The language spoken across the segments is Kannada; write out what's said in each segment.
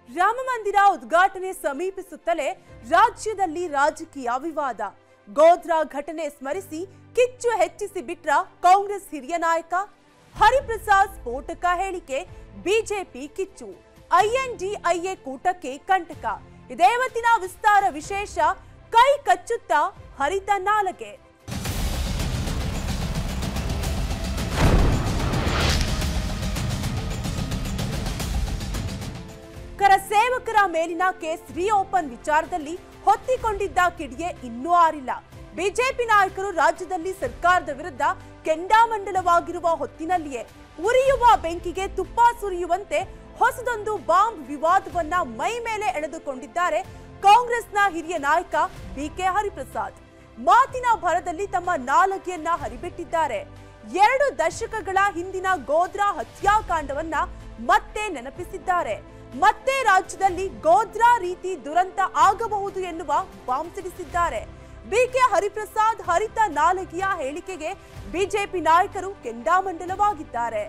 ರಾಮ ಮಂದಿರ ಉದ್ಘಾಟನೆ ಸಮೀಪಿಸುತ್ತಲೇ ರಾಜ್ಯದಲ್ಲಿ ರಾಜಕೀಯ ವಿವಾದ ಗೋಧ್ರಾ ಘಟನೆ ಸ್ಮರಿಸಿ ಕಿಚ್ಚು ಹೆಚ್ಚಿಸಿ ಬಿಟ್ರ ಕಾಂಗ್ರೆಸ್ ಹಿರಿಯ ನಾಯಕ ಹರಿಪ್ರಸಾದ್ ಸ್ಫೋಟಕ ಹೇಳಿಕೆ ಬಿಜೆಪಿ ಕಿಚ್ಚು ಐಎನ್ಡಿಐಎ ಕೂಟಕ್ಕೆ ಕಂಟಕ ಇದೇ ಇವತ್ತಿನ ವಿಸ್ತಾರ ವಿಶೇಷ ಕೈ ಕಚ್ಚುತ್ತಾ ಹರಿತ ನಾಲಗೆ ಕರ ಸೇವಕರ ಮೇಲಿನ ಕೇಸ್ ರಿಓಪನ್ ವಿಚಾರದಲ್ಲಿ ಹೊತ್ತಿಕೊಂಡಿದ್ದ ಕಿಡಿಯೇ ಇನ್ನೂ ಆರಿಲ್ಲ ಬಿಜೆಪಿ ನಾಯಕರು ರಾಜ್ಯದಲ್ಲಿ ಸರ್ಕಾರದ ವಿರುದ್ಧ ಕೆಂಡಾಮಂಡಲವಾಗಿರುವ ಹೊತ್ತಿನಲ್ಲಿಯೇ ಉರಿಯುವ ಬೆಂಕಿಗೆ ತುಪ್ಪ ಸುರಿಯುವಂತೆ ಹೊಸದೊಂದು ಬಾಂಬ್ ವಿವಾದವನ್ನ ಮೈ ಮೇಲೆ ಎಳೆದುಕೊಂಡಿದ್ದಾರೆ ಕಾಂಗ್ರೆಸ್ನ ಹಿರಿಯ ನಾಯಕ ಬಿಕೆ ಹರಿಪ್ರಸಾದ್ ಮಾತಿನ ಭರದಲ್ಲಿ ತಮ್ಮ ನಾಲಗೆಯನ್ನ ಹರಿಬಿಟ್ಟಿದ್ದಾರೆ ಎರಡು ದಶಕಗಳ ಹಿಂದಿನ ಗೋಧ್ರಾ ಹತ್ಯಾಕಾಂಡವನ್ನ ಮತ್ತೆ ನೆನಪಿಸಿದ್ದಾರೆ ಮತ್ತೆ ರಾಜ್ಯದಲ್ಲಿ ಗೋಧ್ರಾ ರೀತಿ ದುರಂತ ಆಗಬಹುದು ಎನ್ನುವ ಬಾಂಬ್ ಸಿಡಿಸಿದ್ದಾರೆ ಬಿಕೆ ಹರಿಪ್ರಸಾದ್ ಹರಿತ ನಾಲಗಿಯ ಹೇಳಿಕೆಗೆ ಬಿಜೆಪಿ ನಾಯಕರು ಕೆಂಡಾಮಂಡಲವಾಗಿದ್ದಾರೆ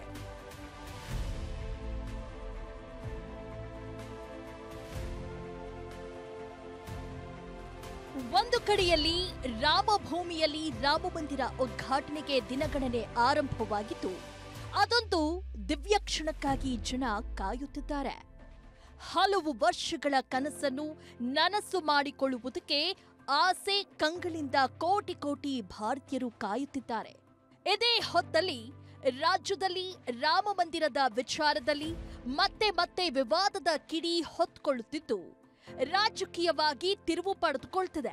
ಒಂದು ಕಡೆಯಲ್ಲಿ ರಾಮಭೂಮಿಯಲ್ಲಿ ರಾಮ ಮಂದಿರ ಉದ್ಘಾಟನೆಗೆ ದಿನಗಣನೆ ಆರಂಭವಾಗಿದ್ದು ಅದೊಂದು ದಿವ್ಯ ಕ್ಷಣಕ್ಕಾಗಿ ಜನ ಕಾಯುತ್ತಿದ್ದಾರೆ ಹಲವು ವರ್ಷಗಳ ಕನಸನ್ನು ನನಸು ಮಾಡಿಕೊಳ್ಳುವುದಕ್ಕೆ ಆಸೆ ಕಂಗಳಿಂದ ಕೋಟಿ ಕೋಟಿ ಭಾರತೀಯರು ಕಾಯುತ್ತಿದ್ದಾರೆ ಇದೇ ಹೊತ್ತಲ್ಲಿ ರಾಜ್ಯದಲ್ಲಿ ರಾಮ ಮಂದಿರದ ವಿಚಾರದಲ್ಲಿ ಮತ್ತೆ ಮತ್ತೆ ವಿವಾದದ ಕಿಡಿ ಹೊತ್ಕೊಳ್ಳುತ್ತಿದ್ದು ರಾಜಕೀಯವಾಗಿ ತಿರುವು ಪಡೆದುಕೊಳ್ತಿದೆ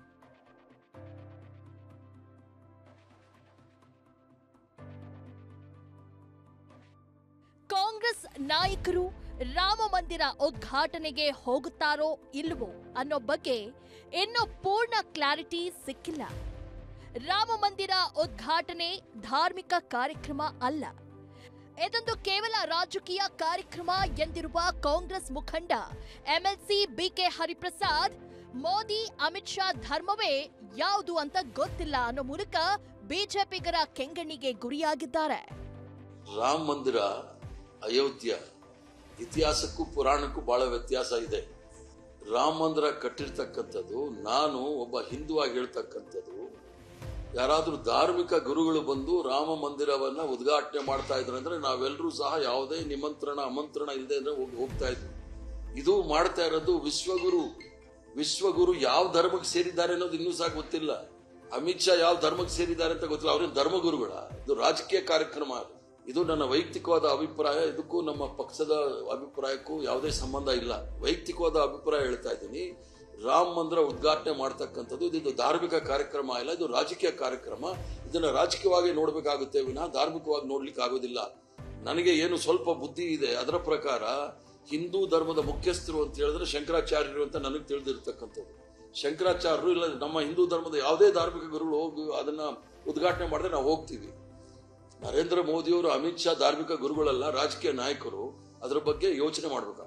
ಕಾಂಗ್ರೆಸ್ ನಾಯಕರು ರಾಮ ಮಂದಿರ ಉದ್ಘಾಟನೆಗೆ ಹೋಗುತ್ತಾರೋ ಇಲ್ವೋ ಅನ್ನೋ ಬಗ್ಗೆ ಇನ್ನೂ ಪೂರ್ಣ ಕ್ಲಾರಿಟಿ ಸಿಕ್ಕಿಲ್ಲ ರಾಮ ಮಂದಿರ ಉದ್ಘಾಟನೆ ಧಾರ್ಮಿಕ ಕಾರ್ಯಕ್ರಮ ಅಲ್ಲ ಇದೊಂದು ಕೇವಲ ರಾಜಕೀಯ ಕಾರ್ಯಕ್ರಮ ಎಂದಿರುವ ಕಾಂಗ್ರೆಸ್ ಮುಖಂಡ ಎಂಎಲ್ಸಿ ಬಿಕೆ ಹರಿಪ್ರಸಾದ್ ಮೋದಿ ಅಮಿತ್ ಶಾ ಧರ್ಮವೇ ಯಾವುದು ಅಂತ ಗೊತ್ತಿಲ್ಲ ಅನ್ನೋ ಮೂಲಕ ಬಿಜೆಪಿಗರ ಕೆಂಗಣ್ಣಿಗೆ ಗುರಿಯಾಗಿದ್ದಾರೆ ರಾಮ ಮಂದಿರ ಅಯೋಧ್ಯ ಇತಿಹಾಸಕ್ಕೂ ಪುರಾಣಕ್ಕೂ ಬಹಳ ವ್ಯತ್ಯಾಸ ಇದೆ ರಾಮ ಮಂದಿರ ಕಟ್ಟಿರ್ತಕ್ಕಂಥದ್ದು ನಾನು ಒಬ್ಬ ಹಿಂದೂ ಆಗಿ ಹೇಳ್ತಕ್ಕಂಥದ್ದು ಯಾರಾದ್ರೂ ಧಾರ್ಮಿಕ ಗುರುಗಳು ಬಂದು ರಾಮ ಮಂದಿರವನ್ನ ಉದ್ಘಾಟನೆ ಮಾಡ್ತಾ ಇದ್ರು ಅಂದ್ರೆ ನಾವೆಲ್ಲರೂ ಸಹ ಯಾವುದೇ ನಿಮಂತ್ರಣ ಆಮಂತ್ರಣ ಇಲ್ಲದೆ ಅಂದ್ರೆ ಹೋಗಿ ಹೋಗ್ತಾ ಇದ್ವಿ ಇದು ಮಾಡ್ತಾ ಇರೋದು ವಿಶ್ವಗುರು ವಿಶ್ವಗುರು ಯಾವ ಧರ್ಮಕ್ಕೆ ಸೇರಿದ್ದಾರೆ ಅನ್ನೋದು ಇನ್ನೂ ಸಹ ಗೊತ್ತಿಲ್ಲ ಅಮಿತ್ ಶಾ ಯಾವ ಧರ್ಮಕ್ಕೆ ಸೇರಿದ್ದಾರೆ ಅಂತ ಗೊತ್ತಿಲ್ಲ ಅವ್ರೇನು ಧರ್ಮಗುರುಗಳ ಇದು ರಾಜಕೀಯ ಕಾರ್ಯಕ್ರಮ ಅದು. ಇದು ನನ್ನ ವೈಯಕ್ತಿಕವಾದ ಅಭಿಪ್ರಾಯ ಇದಕ್ಕೂ ನಮ್ಮ ಪಕ್ಷದ ಅಭಿಪ್ರಾಯಕ್ಕೂ ಯಾವುದೇ ಸಂಬಂಧ ಇಲ್ಲ ವೈಯಕ್ತಿಕವಾದ ಅಭಿಪ್ರಾಯ ಹೇಳ್ತಾ ಇದ್ದೀನಿ ರಾಮ ಮಂದಿರ ಉದ್ಘಾಟನೆ ಮಾಡ್ತಕ್ಕಂಥದ್ದು ಇದು ಧಾರ್ಮಿಕ ಕಾರ್ಯಕ್ರಮ ಇಲ್ಲ ಇದು ರಾಜಕೀಯ ಕಾರ್ಯಕ್ರಮ ಇದನ್ನ ರಾಜಕೀಯವಾಗಿ ನೋಡ್ಬೇಕಾಗುತ್ತೆ ವಿನಃ ಧಾರ್ಮಿಕವಾಗಿ ನೋಡ್ಲಿಕ್ಕೆ ಆಗೋದಿಲ್ಲ ನನಗೆ ಏನು ಸ್ವಲ್ಪ ಬುದ್ಧಿ ಇದೆ ಅದರ ಪ್ರಕಾರ ಹಿಂದೂ ಧರ್ಮದ ಮುಖ್ಯಸ್ಥರು ಅಂತ ಹೇಳಿದ್ರೆ ಶಂಕರಾಚಾರ್ಯರು ಅಂತ ನನಗೆ ತಿಳಿದಿರ್ತಕ್ಕಂಥದ್ದು ಶಂಕರಾಚಾರ್ಯರು ಇಲ್ಲ ನಮ್ಮ ಹಿಂದೂ ಧರ್ಮದ ಯಾವುದೇ ಧಾರ್ಮಿಕ ಗುರುಗಳು ಹೋಗಿ ಅದನ್ನ ಉದ್ಘಾಟನೆ ಮಾಡಿದ್ರೆ ನಾವು ಹೋಗ್ತೀವಿ ನರೇಂದ್ರ ಮೋದಿಯವರು ಅಮಿತ್ ಶಾ ಧಾರ್ಮಿಕ ಗುರುಗಳಲ್ಲ ರಾಜಕೀಯ ನಾಯಕರು ಅದರ ಬಗ್ಗೆ ಯೋಚನೆ ಮಾಡಬೇಕಾಗುತ್ತೆ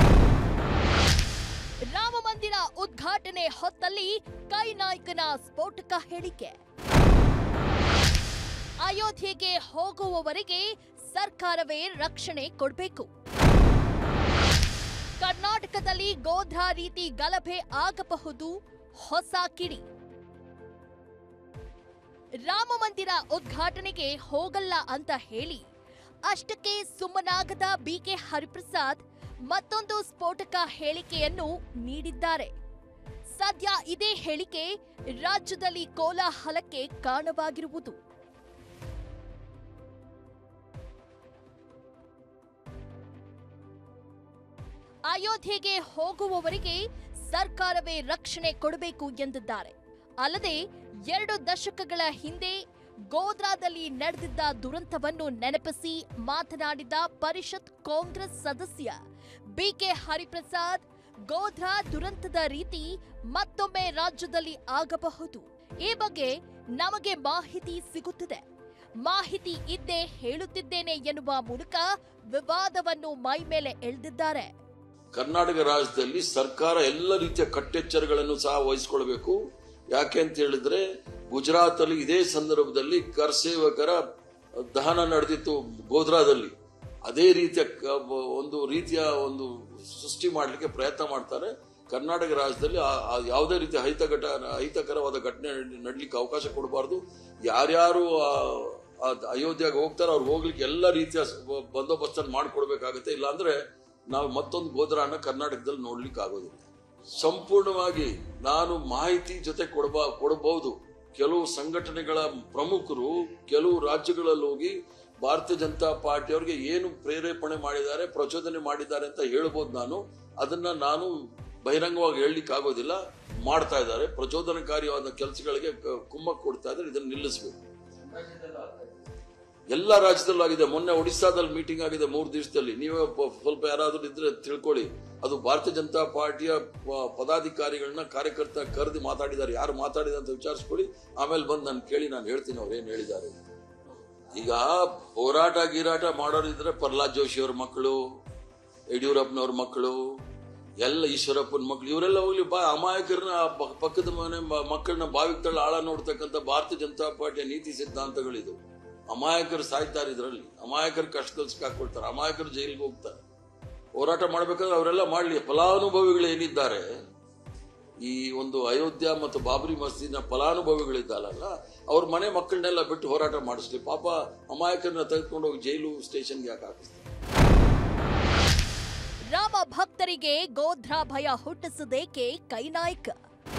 ರಾಮ ಮಂದಿರ ಉದ್ಘಾಟನೆ ಹೊತ್ತಲ್ಲಿ ಕೈ ನಾಯಕನ ಸ್ಫೋಟಕ ಹೇಳಿಕೆ ಅಯೋಧ್ಯೆಗೆ ಹೋಗುವವರೆಗೆ ಸರ್ಕಾರವೇ ರಕ್ಷಣೆ ಕೊಡಬೇಕು ಕರ್ನಾಟಕದಲ್ಲಿ ಗೋಧ್ರಾ ರೀತಿ ಗಲಭೆ ಆಗಬಹುದು ಹೊಸ ಕಿಡಿ ರಾಮ ಮಂದಿರ ಉದ್ಘಾಟನೆಗೆ ಹೋಗಲ್ಲ ಅಂತ ಹೇಳಿ ಅಷ್ಟಕ್ಕೆ ಸುಮ್ಮನಾಗದ ಬಿಕೆ ಹರಿಪ್ರಸಾದ್ ಮತ್ತೊಂದು ಸ್ಫೋಟಕ ಹೇಳಿಕೆಯನ್ನು ನೀಡಿದ್ದಾರೆ ಸದ್ಯ ಇದೇ ಹೇಳಿಕೆ ರಾಜ್ಯದಲ್ಲಿ ಕೋಲಾಹಲಕ್ಕೆ ಕಾರಣವಾಗಿರುವುದು ಅಯೋಧ್ಯೆಗೆ ಹೋಗುವವರಿಗೆ ಸರ್ಕಾರವೇ ರಕ್ಷಣೆ ಕೊಡಬೇಕು ಎಂದಿದ್ದಾರೆ ಅಲ್ಲದೆ ಎರಡು ದಶಕಗಳ ಹಿಂದೆ ಗೋಧ್ರಾದಲ್ಲಿ ನಡೆದಿದ್ದ ದುರಂತವನ್ನು ನೆನಪಿಸಿ ಮಾತನಾಡಿದ ಪರಿಷತ್ ಕಾಂಗ್ರೆಸ್ ಸದಸ್ಯ ಬಿಕೆ ಹರಿಪ್ರಸಾದ್ ಗೋಧ್ರಾ ದುರಂತದ ರೀತಿ ಮತ್ತೊಮ್ಮೆ ರಾಜ್ಯದಲ್ಲಿ ಆಗಬಹುದು ಈ ಬಗ್ಗೆ ನಮಗೆ ಮಾಹಿತಿ ಸಿಗುತ್ತಿದೆ ಮಾಹಿತಿ ಇದ್ದೇ ಹೇಳುತ್ತಿದ್ದೇನೆ ಎನ್ನುವ ಮೂಲಕ ವಿವಾದವನ್ನು ಮೈ ಮೇಲೆ ಎಳೆದಿದ್ದಾರೆ ಕರ್ನಾಟಕ ರಾಜ್ಯದಲ್ಲಿ ಸರ್ಕಾರ ಎಲ್ಲ ರೀತಿಯ ಕಟ್ಟೆಚ್ಚರಗಳನ್ನು ಸಹ ವಹಿಸಿಕೊಳ್ಬೇಕು ಯಾಕೆ ಅಂತ ಹೇಳಿದ್ರೆ ಗುಜರಾತ್ ಅಲ್ಲಿ ಇದೇ ಸಂದರ್ಭದಲ್ಲಿ ಕರ್ಸೇವಕರ ದಹನ ನಡೆದಿತ್ತು ಗೋಧ್ರಾದಲ್ಲಿ ಅದೇ ರೀತಿಯ ಕ- ಒಂದು ರೀತಿಯ ಒಂದು ಸೃಷ್ಟಿ ಮಾಡಲಿಕ್ಕೆ ಪ್ರಯತ್ನ ಮಾಡ್ತಾರೆ ಕರ್ನಾಟಕ ರಾಜ್ಯದಲ್ಲಿ ಆ- ಆ ಯಾವುದೇ ರೀತಿ ಅಹಿತ ಘಟ ಅಹಿತಕರವಾದ ಘಟನೆ ನಡ್ಲಿಕ್ಕೆ ಅವಕಾಶ ಕೊಡಬಾರ್ದು ಯಾರ್ಯಾರು ಆ- ಆ ಅಯೋಧ್ಯೆಗೆ ಹೋಗ್ತಾರೋ ಅವ್ರು ಹೋಗ್ಲಿಕ್ಕೆ ಎಲ್ಲ ರೀತಿಯ ಸ- ಬಂದೋಬಸ್ತನ್ನು ಮಾಡಿಕೊಡ್ಬೇಕಾಗುತ್ತೆ ಇಲ್ಲಾಂದ್ರೆ ನಾವು ಮತ್ತೊಂದು ಗೋದ್ರಾನ ಕರ್ನಾಟಕದಲ್ಲಿ ನೋಡ್ಲಿಕ್ಕೆ ಆಗೋದಿಲ್ಲ ಸಂಪೂರ್ಣವಾಗಿ ನಾನು ಮಾಹಿತಿ ಜೊತೆ ಕೊಡಬಾ ಕೊಡಬಹುದು ಕೆಲವು ಸಂಘಟನೆಗಳ ಪ್ರಮುಖರು ಕೆಲವು ರಾಜ್ಯಗಳಲ್ಲಿ ಹೋಗಿ ಭಾರತೀಯ ಜನತಾ ಪಾರ್ಟಿಯವರಿಗೆ ಏನು ಪ್ರೇರೇಪಣೆ ಮಾಡಿದ್ದಾರೆ ಪ್ರಚೋದನೆ ಮಾಡಿದ್ದಾರೆ ಅಂತ ಹೇಳ್ಬೋದು ನಾನು ಅದನ್ನ ನಾನು ಬಹಿರಂಗವಾಗಿ ಹೇಳಲಿಕ್ಕೆ ಆಗೋದಿಲ್ಲ ಮಾಡ್ತಾ ಇದ್ದಾರೆ ಪ್ರಚೋದನಕಾರಿಯಾದ ಕೆಲಸಗಳಿಗೆ ಕ- ಕುಮ್ಮಕ್ಕು ಕೊಡ್ತಾ ಇದ್ದಾರೆ ಇದನ್ನು ನಿಲ್ಲಿಸಬೇಕು ಎಲ್ಲ ರಾಜ್ಯದಲ್ಲೂ ಆಗಿದೆ ಮೊನ್ನೆ ಒಡಿಸ್ಸಾದಲ್ಲಿ ಮೀಟಿಂಗ್ ಆಗಿದೆ ಮೂರು ದಿವಸದಲ್ಲಿ ನೀವೇ ಪ- ಸ್ವಲ್ಪ ಯಾರಾದ್ರೂ ಇದ್ರೆ ತಿಳ್ಕೊಳ್ಳಿ ಅದು ಭಾರತೀಯ ಜನತಾ ಪಾರ್ಟಿಯ ಪ- ಪದಾಧಿಕಾರಿಗಳನ್ನ ಕಾರ್ಯಕರ್ತ ಕರೆದು ಮಾತಾಡಿದ್ದಾರೆ ಯಾರು ಮಾತಾಡಿದ ಅಂತ ವಿಚಾರಿಸ್ಕೊಳ್ಳಿ ಆಮೇಲೆ ಬಂದು ನಾನು ಕೇಳಿ ನಾನು ಹೇಳ್ತೀನಿ ಅವ್ರು ಏನ್ ಹೇಳಿದ್ದಾರೆ ಅಂತ. ಈಗ ಹೋರಾಟ ಗೀರಾಟ ಮಾಡೋರಿದ್ರೆ ಪ್ರಹ್ಲಾದ್ ಜೋಶಿ ಅವ್ರ ಮಕ್ಕಳು ಯಡಿಯೂರಪ್ಪನವ್ರ ಮಕ್ಕಳು ಎಲ್ಲ ಈಶ್ವರಪ್ಪನ ಮಕ್ಕಳು ಇವರೆಲ್ಲ ಹೋಗ್ಲಿ ಬಾ ಅಮಾಯಕರನ್ನ ಪ- ಪಕ್ಕದ ಮನೆ ಮ- ಮಕ್ಕಳನ್ನ ಬಾವಿಗೆ ತಳ್ಳ ಆಳ ನೋಡ್ತಕ್ಕಂಥ ಭಾರತೀಯ ಜನತಾ ಪಾರ್ಟಿಯ ನೀತಿ ಸಿದ್ಧಾಂತಗಳಿದು ಅಮಾಯಕರು ಸಾಯ್ತಾರೆ ಇದರಲ್ಲಿ ಅಮಾಯಕರು ಕಷ್ಟ ಕಲ್ಸಕ್ಕೆ ಹಾಕೊಳ್ತಾರೆ ಅಮಾಯಕರು ಜೈಲಿಗೆ ಹೋಗ್ತಾರೆ ಹೋರಾಟ ಮಾಡ್ಬೇಕಾದ್ರೆ ಅವರೆಲ್ಲ ಮಾಡ್ಲಿ ಫಲಾನುಭವಿಗಳು ಏನಿದ್ದಾರೆ ಈ ಒಂದು ಅಯೋಧ್ಯ ಮತ್ತು ಬಾಬರಿ ಮಸೀದಿನ ಫಲಾನುಭವಿಗಳಿದ್ದಾರಲ್ಲ ಅವ್ರ ಮನೆ ಮಕ್ಕಳನ್ನೆಲ್ಲ ಬಿಟ್ಟು ಹೋರಾಟ ಮಾಡಿಸ್ಲಿ ಪಾಪ ಅಮಾಯಕರನ್ನ ತೆಗೆದುಕೊಂಡು ಹೋಗಿ ಜೈಲು ಸ್ಟೇಷನ್ಗೆ ಯಾಕೆ ಹಾಕಿಸ್ತಾರೆ ರಾಮ ಭಕ್ತರಿಗೆ ಗೋಧ್ರಾ ಭಯ ಹುಟ್ಟಿಸದೇಕೆ ಕೈನಾಯಕ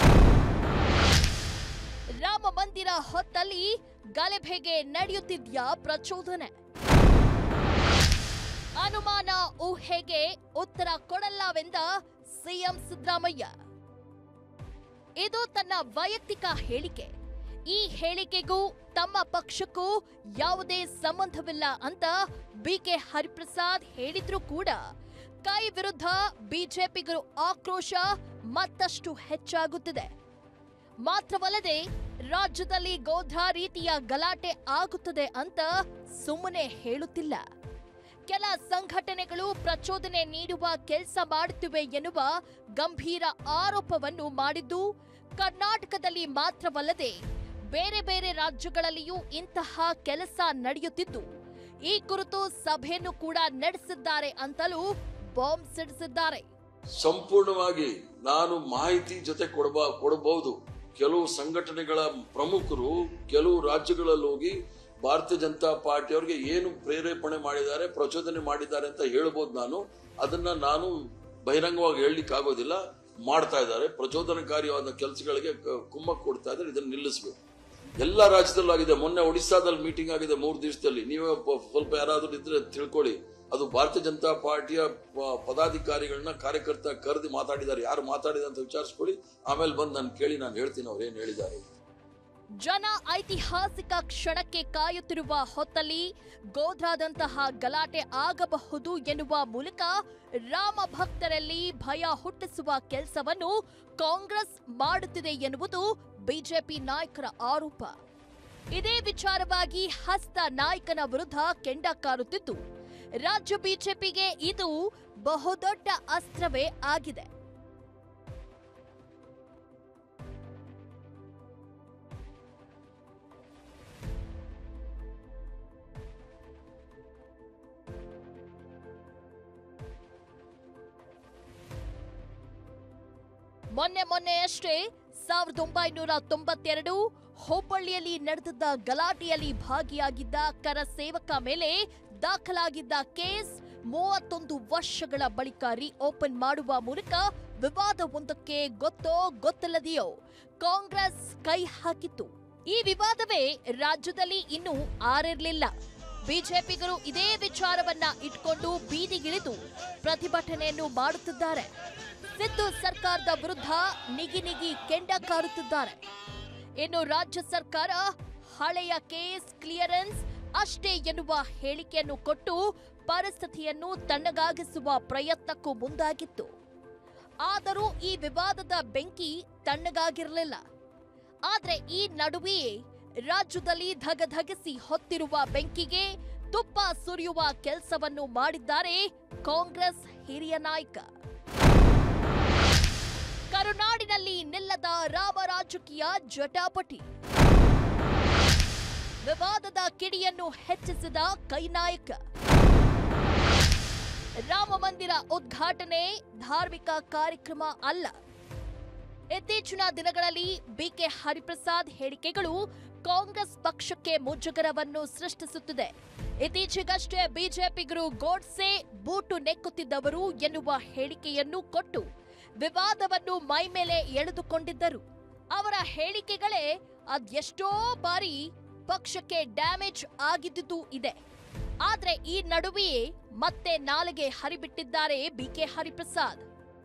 ರಾಮ ಮಂದಿರ ಹೊತ್ತಲ್ಲಿ ಗಲಭೆಗೆ ನಡೆಯುತ್ತಿದ್ಯಾ ಪ್ರಚೋದನೆ ಅನುಮಾನ ಊಹೆಗೆ ಉತ್ತರ ಕೊಡಲ್ಲವೆಂದ ಸಿಎಂ ಸಿದ್ದರಾಮಯ್ಯ ಇದು ತನ್ನ ವೈಯಕ್ತಿಕ ಹೇಳಿಕೆ ಈ ಹೇಳಿಕೆಗೂ ತಮ್ಮ ಪಕ್ಷಕ್ಕೂ ಯಾವುದೇ ಸಂಬಂಧವಿಲ್ಲ ಅಂತ ಬಿಕೆ ಹರಿಪ್ರಸಾದ್ ಹೇಳಿದ್ರು ಕೂಡ ಕೈ ವಿರುದ್ಧ ಬಿಜೆಪಿಗರು ಆಕ್ರೋಶ ಮತ್ತಷ್ಟು ಹೆಚ್ಚಾಗುತ್ತಿದೆ ಮಾತ್ರವಲ್ಲದೆ ರಾಜ್ಯದಲ್ಲಿ ಗೋಧ್ರಾ ರೀತಿಯ ಗಲಾಟೆ ಆಗುತ್ತದೆ ಅಂತ ಸುಮ್ಮನೆ ಹೇಳುತ್ತಿಲ್ಲ ಕೆಲ ಸಂಘಟನೆಗಳು ಪ್ರಚೋದನೆ ನೀಡುವ ಕೆಲಸ ಮಾಡುತ್ತಿವೆ ಎನ್ನುವ ಗಂಭೀರ ಆರೋಪವನ್ನು ಮಾಡಿದ್ದು ಕರ್ನಾಟಕದಲ್ಲಿ ಮಾತ್ರವಲ್ಲದೆ ಬೇರೆ ಬೇರೆ ರಾಜ್ಯಗಳಲ್ಲಿಯೂ ಇಂತಹ ಕೆಲಸ ನಡೆಯುತ್ತಿದ್ದು ಈ ಕುರಿತು ಸಭೆಯನ್ನು ಕೂಡ ನಡೆಸಿದ್ದಾರೆ ಅಂತಲೂ ಬಾಂಬ್ ಸಿಡಿಸಿದ್ದಾರೆ ಸಂಪೂರ್ಣವಾಗಿ ನಾನು ಮಾಹಿತಿ ಜೊತೆ ಕೊಡಬಾ ಕೊಡಬಹುದು ಕೆಲವು ಸಂಘಟನೆಗಳ ಪ್ರಮುಖರು ಕೆಲವು ರಾಜ್ಯಗಳಲ್ಲಿ ಹೋಗಿ ಭಾರತೀಯ ಜನತಾ ಪಾರ್ಟಿಯವರಿಗೆ ಏನು ಪ್ರೇರೇಪಣೆ ಮಾಡಿದ್ದಾರೆ ಪ್ರಚೋದನೆ ಮಾಡಿದ್ದಾರೆ ಅಂತ ಹೇಳ್ಬೋದು ನಾನು ಅದನ್ನ ನಾನು ಬಹಿರಂಗವಾಗಿ ಹೇಳಲಿಕ್ಕೆ ಆಗೋದಿಲ್ಲ ಮಾಡ್ತಾ ಇದ್ದಾರೆ ಪ್ರಚೋದನಕಾರಿಯಾದ ಕೆಲಸಗಳಿಗೆ ಕ- ಕುಮ್ಮಕ್ಕು ಕೊಡ್ತಾ ಇದ್ದಾರೆ ಇದನ್ನು ನಿಲ್ಲಿಸಬೇಕು ಎಲ್ಲ ರಾಜ್ಯದಲ್ಲೂ ಆಗಿದೆ ಮೊನ್ನೆ ಒಡಿಸ್ಸಾದಲ್ಲಿ ಮೀಟಿಂಗ್ ಆಗಿದೆ ಮೂರು ದಿವಸದಲ್ಲಿ ನೀವೇ ಪ- ಸ್ವಲ್ಪ ಯಾರಾದ್ರೂ ಇದ್ರೆ ತಿಳ್ಕೊಳ್ಳಿ ಅದು ಭಾರತೀಯ ಜನತಾ ಪಾರ್ಟಿಯ ಪ- ಪದಾಧಿಕಾರಿಗಳನ್ನ ಕಾರ್ಯಕರ್ತ ಕರೆದು ಮಾತಾಡಿದ್ದಾರೆ ಯಾರು ಮಾತಾಡಿದ ಅಂತ ವಿಚಾರಿಸ್ಕೊಳ್ಳಿ ಆಮೇಲೆ ಬಂದು ನಾನು ಕೇಳಿ ನಾನು ಹೇಳ್ತೀನಿ ಅವ್ರು ಏನ್ ಹೇಳಿದ್ದಾರೆ ಅಂತ. ಜನ ಐತಿಹಾಸಿಕ ಕ್ಷಣಕ್ಕೆ ಕಾಯುತ್ತಿರುವ ಹೊತ್ತಲ್ಲಿ ಗೋಧ್ರಾದಂತಹ ಗಲಾಟೆ ಆಗಬಹುದು ಎನ್ನುವ ಮೂಲಕ ರಾಮ ಭಕ್ತರಲ್ಲಿ ಭಯ ಹುಟ್ಟಿಸುವ ಕೆಲಸವನ್ನು ಕಾಂಗ್ರೆಸ್ ಮಾಡುತ್ತಿದೆ ಎನ್ನುವುದು ಬಿಜೆಪಿ ನಾಯಕರ ಆರೋಪ ಇದೇ ವಿಚಾರವಾಗಿ ಹಸ್ತ ನಾಯಕನ ವಿರುದ್ಧ ಕೆಂಡ ಕಾರುತ್ತಿದ್ದು ರಾಜ್ಯ ಬಿಜೆಪಿಗೆ ಇದು ಬಹುದೊಡ್ಡ ಅಸ್ತ್ರವೇ ಆಗಿದೆ ಮೊನ್ನೆ ಮೊನ್ನೆಯಷ್ಟೇ ಸಾವಿರದ ಒಂಬೈನೂರ ತೊಂಬತ್ತೆರಡು ಹುಬ್ಬಳ್ಳಿಯಲ್ಲಿ ನಡೆದಿದ್ದ ಗಲಾಟೆಯಲ್ಲಿ ಭಾಗಿಯಾಗಿದ್ದ ಕರ ಸೇವಕ ಮೇಲೆ ದಾಖಲಾಗಿದ್ದ ಕೇಸ್ ಮೂವತ್ತೊಂದು ವರ್ಷಗಳ ಬಳಿಕ ಓಪನ್ ಮಾಡುವ ಮೂಲಕ ವಿವಾದವೊಂದಕ್ಕೆ ಗೊತ್ತೋ ಗೊತ್ತಿಲ್ಲದೆಯೋ ಕಾಂಗ್ರೆಸ್ ಕೈ ಹಾಕಿತ್ತು ಈ ವಿವಾದವೇ ರಾಜ್ಯದಲ್ಲಿ ಇನ್ನೂ ಆರಿರ್ಲಿಲ್ಲ ಬಿಜೆಪಿಗರು ಇದೇ ವಿಚಾರವನ್ನ ಇಟ್ಕೊಂಡು ಬೀದಿಗಿಳಿದು ಪ್ರತಿಭಟನೆಯನ್ನು ಮಾಡುತ್ತಿದ್ದಾರೆ ಸಿದ್ದು ಸರ್ಕಾರದ ವಿರುದ್ಧ ನಿಗಿ ನಿಗಿ ಕೆಂಡ ಕಾರುತ್ತಿದ್ದಾರೆ ಇನ್ನು ರಾಜ್ಯ ಸರ್ಕಾರ ಹಳೆಯ ಕೇಸ್ ಕ್ಲಿಯರೆನ್ಸ್ ಅಷ್ಟೇ ಎನ್ನುವ ಹೇಳಿಕೆಯನ್ನು ಕೊಟ್ಟು ಪರಿಸ್ಥಿತಿಯನ್ನು ತಣ್ಣಗಾಗಿಸುವ ಪ್ರಯತ್ನಕ್ಕೂ ಮುಂದಾಗಿತ್ತು ಆದರೂ ಈ ವಿವಾದದ ಬೆಂಕಿ ತಣ್ಣಗಾಗಿರಲಿಲ್ಲ ಆದ್ರೆ ಈ ನಡುವೆಯೇ ರಾಜ್ಯದಲ್ಲಿ ಧಗಧಗಿಸಿ ಹೊತ್ತಿರುವ ಬೆಂಕಿಗೆ ತುಪ್ಪ ಸುರಿಯುವ ಕೆಲಸವನ್ನು ಮಾಡಿದ್ದಾರೆ ಕಾಂಗ್ರೆಸ್ ಹಿರಿಯ ನಾಯಕ ಕರುನಾಡಿನಲ್ಲಿ ನಿಲ್ಲದ ರಾಮ ರಾಜಕೀಯ ಜಟಾಪಟಿ ವಿವಾದದ ಕಿಡಿಯನ್ನು ಹೆಚ್ಚಿಸಿದ ಕೈನಾಯಕ ರಾಮ ಮಂದಿರ ಉದ್ಘಾಟನೆ ಧಾರ್ಮಿಕ ಕಾರ್ಯಕ್ರಮ ಅಲ್ಲ ಇತ್ತೀಚಿನ ದಿನಗಳಲ್ಲಿ ಬಿಕೆ ಹರಿಪ್ರಸಾದ್ ಹೇಳಿಕೆಗಳು ಕಾಂಗ್ರೆಸ್ ಪಕ್ಷಕ್ಕೆ ಮುಜುಗರವನ್ನು ಸೃಷ್ಟಿಸುತ್ತಿದೆ ಇತ್ತೀಚೆಗಷ್ಟೇ ಬಿಜೆಪಿಗರು ಗೋಡ್ಸೆ ಬೂಟು ನೆಕ್ಕುತ್ತಿದ್ದವರು ಎನ್ನುವ ಹೇಳಿಕೆಯನ್ನು ಕೊಟ್ಟು ವಿವಾದವನ್ನು ಮೈಮೇಲೆ ಎಳೆದುಕೊಂಡಿದ್ದರು ಅವರ ಹೇಳಿಕೆಗಳೇ ಅದೆಷ್ಟೋ ಬಾರಿ ಪಕ್ಷಕ್ಕೆ ಡ್ಯಾಮೇಜ್ ಆಗಿದ್ದುದು ಇದೆ ಆದ್ರೆ ಈ ನಡುವೆಯೇ ಮತ್ತೆ ನಾಲೆಗೆ ಹರಿಬಿಟ್ಟಿದ್ದಾರೆ ಬಿಕೆ ಹರಿಪ್ರಸಾದ್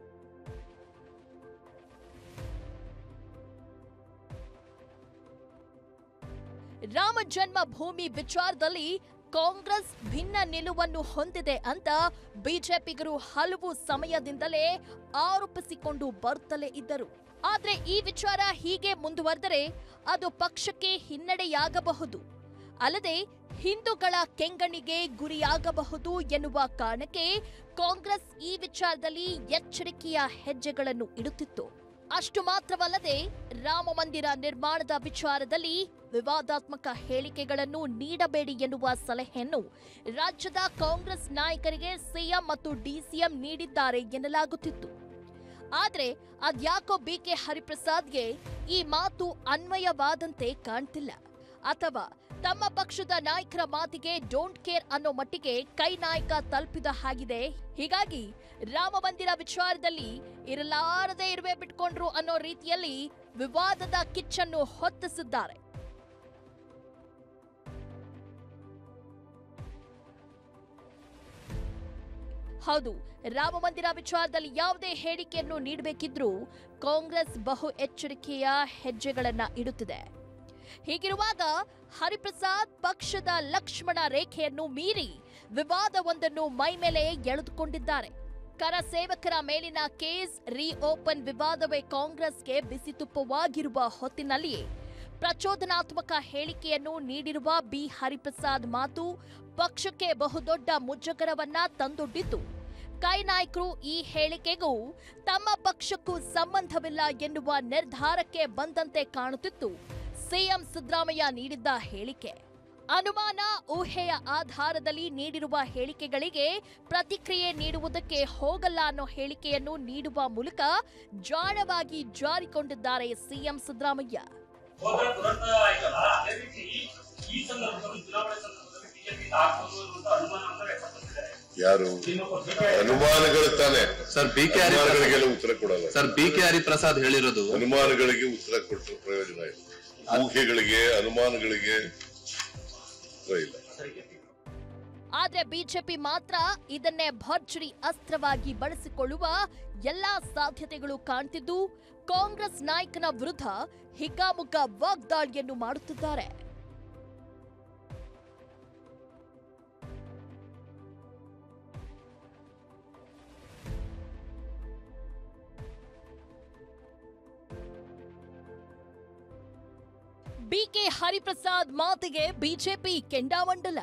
ರಾಮ ಜನ್ಮ ಭೂಮಿ ವಿಚಾರದಲ್ಲಿ ಕಾಂಗ್ರೆಸ್ ಭಿನ್ನ ನಿಲುವನ್ನು ಹೊಂದಿದೆ ಅಂತ ಬಿಜೆಪಿಗರು ಹಲವು ಸಮಯದಿಂದಲೇ ಆರೋಪಿಸಿಕೊಂಡು ಬರುತ್ತಲೇ ಇದ್ದರು ಆದ್ರೆ ಈ ವಿಚಾರ ಹೀಗೆ ಮುಂದುವರೆದರೆ ಅದು ಪಕ್ಷಕ್ಕೆ ಹಿನ್ನಡೆಯಾಗಬಹುದು ಅಲ್ಲದೆ ಹಿಂದೂಗಳ ಕೆಂಗಣ್ಣಿಗೆ ಗುರಿಯಾಗಬಹುದು ಎನ್ನುವ ಕಾರಣಕ್ಕೆ ಕಾಂಗ್ರೆಸ್ ಈ ವಿಚಾರದಲ್ಲಿ ಎಚ್ಚರಿಕೆಯ ಹೆಜ್ಜೆಗಳನ್ನು ಇಡುತ್ತಿತ್ತು ಅಷ್ಟು ಮಾತ್ರವಲ್ಲದೆ ರಾಮ ಮಂದಿರ ನಿರ್ಮಾಣದ ವಿಚಾರದಲ್ಲಿ ವಿವಾದಾತ್ಮಕ ಹೇಳಿಕೆಗಳನ್ನು ನೀಡಬೇಡಿ ಎನ್ನುವ ಸಲಹೆಯನ್ನು ರಾಜ್ಯದ ಕಾಂಗ್ರೆಸ್ ನಾಯಕರಿಗೆ ಸಿಎಂ ಮತ್ತು ಡಿಸಿಎಂ ನೀಡಿದ್ದಾರೆ ಎನ್ನಲಾಗುತ್ತಿತ್ತು ಆದ್ರೆ ಅದ್ಯಾಕೋ ಬಿಕೆ ಹರಿಪ್ರಸಾದ್ಗೆ ಈ ಮಾತು ಅನ್ವಯವಾದಂತೆ ಕಾಣ್ತಿಲ್ಲ ಅಥವಾ ತಮ್ಮ ಪಕ್ಷದ ನಾಯಕರ ಮಾತಿಗೆ ಡೋಂಟ್ ಕೇರ್ ಅನ್ನೋ ಮಟ್ಟಿಗೆ ಕೈ ನಾಯಕ ತಲುಪಿದ ಹಾಗಿದೆ ಹೀಗಾಗಿ ರಾಮ ಮಂದಿರ ವಿಚಾರದಲ್ಲಿ ಇರಲಾರದೆ ಇರುವೆ ಬಿಟ್ಕೊಂಡ್ರು ಅನ್ನೋ ರೀತಿಯಲ್ಲಿ ವಿವಾದದ ಕಿಚ್ಚನ್ನು ಹೊತ್ತಿಸಿದ್ದಾರೆ ಹೌದು ರಾಮ ಮಂದಿರ ವಿಚಾರದಲ್ಲಿ ಯಾವುದೇ ಹೇಳಿಕೆಯನ್ನು ನೀಡಬೇಕಿದ್ರೂ ಕಾಂಗ್ರೆಸ್ ಬಹು ಎಚ್ಚರಿಕೆಯ ಹೆಜ್ಜೆಗಳನ್ನ ಇಡುತ್ತಿದೆ ಹೀಗಿರುವಾಗ ಹರಿಪ್ರಸಾದ್ ಪಕ್ಷದ ಲಕ್ಷ್ಮಣ ರೇಖೆಯನ್ನು ಮೀರಿ ವಿವಾದವೊಂದನ್ನು ಮೈಮೇಲೆ ಎಳೆದುಕೊಂಡಿದ್ದಾರೆ ಕರ ಸೇವಕರ ಮೇಲಿನ ಕೇಸ್ ರೀಓಪನ್ ವಿವಾದವೇ ಕಾಂಗ್ರೆಸ್ಗೆ ಬಿಸಿತುಪ್ಪವಾಗಿರುವ ಹೊತ್ತಿನಲ್ಲಿಯೇ ಪ್ರಚೋದನಾತ್ಮಕ ಹೇಳಿಕೆಯನ್ನು ನೀಡಿರುವ ಬಿ ಹರಿಪ್ರಸಾದ್ ಮಾತು ಪಕ್ಷಕ್ಕೆ ಬಹುದೊಡ್ಡ ಮುಜುಗರವನ್ನ ತಂದೊಡ್ಡಿದ್ದು ಕೈ ನಾಯಕರು ಈ ಹೇಳಿಕೆಗೂ ತಮ್ಮ ಪಕ್ಷಕ್ಕೂ ಸಂಬಂಧವಿಲ್ಲ ಎನ್ನುವ ನಿರ್ಧಾರಕ್ಕೆ ಬಂದಂತೆ ಕಾಣುತ್ತಿತ್ತು ಸಿಎಂ ಸಿದ್ದರಾಮಯ್ಯ ನೀಡಿದ್ದ ಹೇಳಿಕೆ ಅನುಮಾನ ಊಹೆಯ ಆಧಾರದಲ್ಲಿ ನೀಡಿರುವ ಹೇಳಿಕೆಗಳಿಗೆ ಪ್ರತಿಕ್ರಿಯೆ ನೀಡುವುದಕ್ಕೆ ಹೋಗಲ್ಲ ಅನ್ನೋ ಹೇಳಿಕೆಯನ್ನು ನೀಡುವ ಮೂಲಕ ಜಾಣವಾಗಿ ಜಾರಿಕೊಂಡಿದ್ದಾರೆ ಸಿಎಂ ಸಿದ್ದರಾಮಯ್ಯ ಹೋದ್ರೆ ದುರಂತ ಆಯ್ತಲ್ಲ ಅದೇ ರೀತಿ ಈ ಸಂದರ್ಭದಲ್ಲಿ ಚುನಾವಣೆ ಸಂದರ್ಭದಲ್ಲಿ ಬಿಜೆಪಿ ಆಗ್ಬೋದು ಅನ್ನುವಂತ ಅನುಮಾನ ಅಂತ ವ್ಯಕ್ತಪಡಿಸಿದ್ದಾರೆ ಯಾರು ನಿಮ್ಮ ಪಕ್ಷಕ್ಕೆ ಅನುಮಾನಗಳು ತಾನೆ ಸರ್ ಬಿ ಕೆ ಹರಿಪ್ರಸಾದ್ ಅನುಮಾನಗಳಿಗೆಲ್ಲ ಉತ್ತರ ಕೊಡಲ್ಲ ಸರ್ ಬಿ ಕೆ ಹರಿಪ್ರಸಾದ್ ಹೇಳಿರೋದು ಅನುಮಾನಗಳಿಗೆ ಉತ್ತರ ಕೊಟ್ಟರೆ ಪ್ರಯೋಜನ ಇಲ್ಲ ಊಹೆಗಳಿಗೆ ಅನುಮಾನಗಳಿಗೆ ಉತ್ತರ ಇಲ್ಲ ಆದ್ರೆ ಬಿಜೆಪಿ ಮಾತ್ರ ಇದನ್ನೇ ಭರ್ಜರಿ ಅಸ್ತ್ರವಾಗಿ ಬಳಸಿಕೊಳ್ಳುವ ಎಲ್ಲಾ ಸಾಧ್ಯತೆಗಳು ಕಾಣ್ತಿದ್ದು ಕಾಂಗ್ರೆಸ್ ನಾಯಕನ ವಿರುದ್ಧ ಹಿಗ್ಗಾಮುಗ್ಗ ವಾಗ್ದಾಳಿಯನ್ನು ಮಾಡುತ್ತಿದ್ದಾರೆ ಬಿಕೆ ಹರಿಪ್ರಸಾದ್ ಮಾತಿಗೆ ಬಿಜೆಪಿ ಕೆಂಡಾಮಂಡಲ